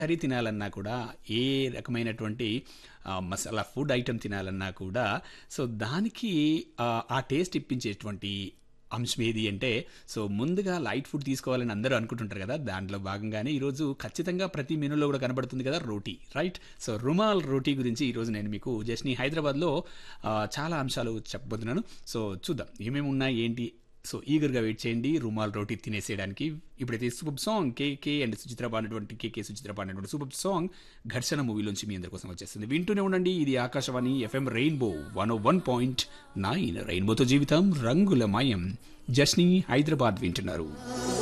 curry తినాలన్నా కూడా ఏ రకమైనటువంటి ఆ, మసాలా ఫుడ్ ఐటెం తినాలన్నా కూడా సో దానికి ఆ, ఆ టేస్ట్ ఇప్పించేటువంటి అంశం ఏది అంటే సో ముందుగా లైట్ ఫుడ్ తీసుకోవాలని అందరూ అనుకుంటుంటారు కదా దాంట్లో భాగంగానే ఈరోజు ఖచ్చితంగా ప్రతి మెనూలో కూడా కనబడుతుంది కదా రోటీ రైట్ సో రుమాల్ రోటీ గురించి ఈరోజు నేను మీకు జస్ట్ని హైదరాబాద్లో ఆ, చాలా అంశాలు చెప్పబోతున్నాను సో చూద్దాం ఏమేమి ఉన్నాయి ఏంటి సో ఈగర్గా వెయిట్ చేయండి రుమాల్ రోటీ తినేసేయడానికి ఇప్పుడైతే super song KK and Suchitra పాడినటువంటి కేకే సుచిత్ర పాడినటువంటి సూపర్ సాంగ్ ఘర్షణ మూవీలోంచి మీ అందరి కోసం వచ్చేస్తుంది వింటూనే ఉండండి ఇది Akashvani FM Rainbow one one point nine రెయిన్బోతో జీవితం రంగుల మయం జస్ని హైదరాబాద్ వింటున్నారు